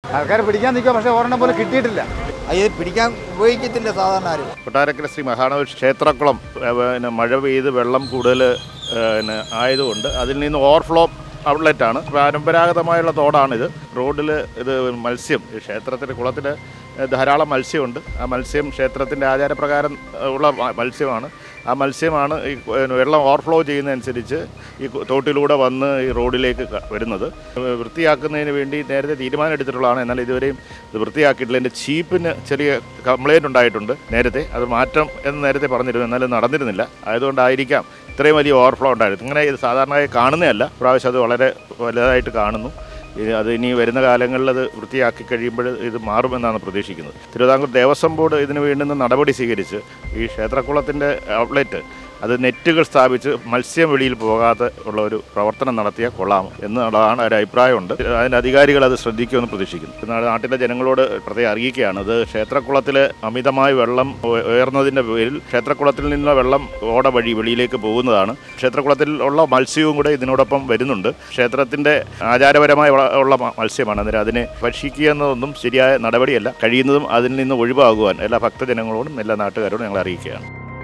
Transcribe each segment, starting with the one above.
ആൾക്കാർ പിടിക്കാൻ നിൽക്കുക പക്ഷേ ഒരെണ്ണം പോലും കിട്ടിയിട്ടില്ല ഇത് പിടിക്കാൻ ഉപയോഗിക്കത്തില്ല സാധാരണ ആരും കൊട്ടാരക്കര ശ്രീ മഹാനവ ക്ഷേത്രക്കുളം ഏ, പിന്നെ മഴ പെയ്ത് വെള്ളം കൂടുതൽ പിന്നെ ആയതുകൊണ്ട് അതിൽ നിന്ന് ഓവർഫ്ലോ ഔട്ട്ലെറ്റാണ് പരമ്പരാഗതമായുള്ള തോടാണിത് റോഡിൽ ഇത് മത്സ്യം ഈ ക്ഷേത്രത്തിൻ്റെ കുളത്തിൽ ധാരാളം മത്സ്യമുണ്ട് ആ മത്സ്യം ക്ഷേത്രത്തിൻ്റെ ആചാരപ്രകാരം ഉള്ള മ- മത്സ്യമാണ് ആ മത്സ്യമാണ് ഈ പിന്നെ വെള്ളം ഓവർഫ്ലോ ചെയ്യുന്നതനുസരിച്ച് ഈ കു- തോട്ടിലൂടെ വന്ന് ഈ റോഡിലേക്ക് ക- വരുന്നത് വൃത്തിയാക്കുന്നതിന് വേണ്ടി നേരത്തെ തീരുമാനം എടുത്തിട്ടുള്ളതാണ് എന്നാൽ ഇതുവരെയും ഇത് വൃത്തിയാക്കിയിട്ടില്ല എൻ്റെ ചീപ്പിന് ചെറിയ കംപ്ലൈൻറ്റ് ഉണ്ടായിട്ടുണ്ട് നേരത്തെ അത് മാറ്റം എന്ന് നേരത്തെ പറഞ്ഞിരുന്നു എന്നാലും നടന്നിരുന്നില്ല ആയതുകൊണ്ടായിരിക്കാം ഇത്രയും വലിയ ഓവർഫ്ലോ ഉണ്ടായിരുന്നു ഇങ്ങനെ ഇത് സാധാരണയായി കാണുന്നതല്ല പ്രാവശ്യം അത് വളരെ വലുതായിട്ട് കാണുന്നു ഇനി അത് ഇനി വരുന്ന കാലങ്ങളിൽ അത് വൃത്തിയാക്കി കഴിയുമ്പോൾ ഇത് മാറുമെന്നാണ് പ്രതീക്ഷിക്കുന്നത് തിരുവിതാംകൂർ ദേവസ്വം ബോർഡ് ഇതിന് വേണ്ടുന്ന നടപടി സ്വീകരിച്ച് ഈ ക്ഷേത്രക്കുളത്തിൻ്റെ ഔട്ട്ലെറ്റ് അത് നെറ്റുകൾ സ്ഥാപിച്ച് മത്സ്യം വെളിയിൽ പോകാതെ ഉള്ള ഒരു പ്രവർത്തനം നടത്തിയാൽ കൊള്ളാം എന്നുള്ളതാണ് ഒരു അഭിപ്രായമുണ്ട് അതിൻ്റെ അധികാരികൾ അത് ശ്രദ്ധിക്കുമെന്ന് പ്രതീക്ഷിക്കുന്നു എന്നാൽ നാട്ടിലെ ജനങ്ങളോട് പ്രത്യേകം അറിയിക്കുകയാണ് അത് ക്ഷേത്രക്കുളത്തിൽ അമിതമായി വെള്ളം ഉയ- ഉയർന്നതിൻ്റെ പേരിൽ ക്ഷേത്രക്കുളത്തിൽ നിന്നുള്ള വെള്ളം ഓട വഴി വെളിയിലേക്ക് പോകുന്നതാണ് ക്ഷേത്രക്കുളത്തിൽ ഉള്ള മത്സ്യവും കൂടെ ഇതിനോടൊപ്പം വരുന്നുണ്ട് ക്ഷേത്രത്തിൻ്റെ ആചാരപരമായി ഉള്ള- ഉള്ള മ- മത്സ്യമാണ് അന്നേരം അതിനെ ഭക്ഷിക്കുക എന്നതൊന്നും ശരിയായ നടപടിയല്ല കഴിയുന്നതും അതിൽ നിന്ന് ഒഴിവാകുവാൻ എല്ലാ ഭക്തജനങ്ങളോടും എല്ലാ നാട്ടുകാരോടും ഞങ്ങൾ അറിയിക്കുകയാണ്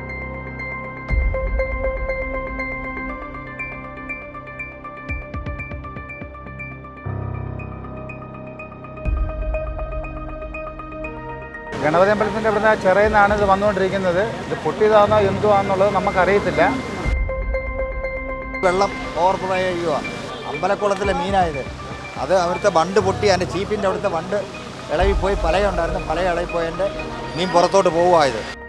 ഗണപതി അമ്പലത്തിൻ്റെ ഇവിടുന്ന് ചെറിയ നിന്നാണ് ഇത് വന്നുകൊണ്ടിരിക്കുന്നത് ഇത് പൊട്ടിയതാണോ എന്തുവാന്നുള്ളത് നമുക്കറിയത്തില്ല വെള്ളം ഓവർഫ്ലോ ചെയ്യുക അമ്പലക്കുളത്തിലെ മീനായത് അത് അവിടുത്തെ ബണ്ട് പൊട്ടി അതിൻ്റെ ചീപ്പിൻ്റെ അവിടുത്തെ ബണ്ട് ഇളകിപ്പോയി പലയുണ്ടായിരുന്നു പല ഇളകിപ്പോയതിൻ്റെ മീൻ പുറത്തോട്ട് പോവുക ഇത്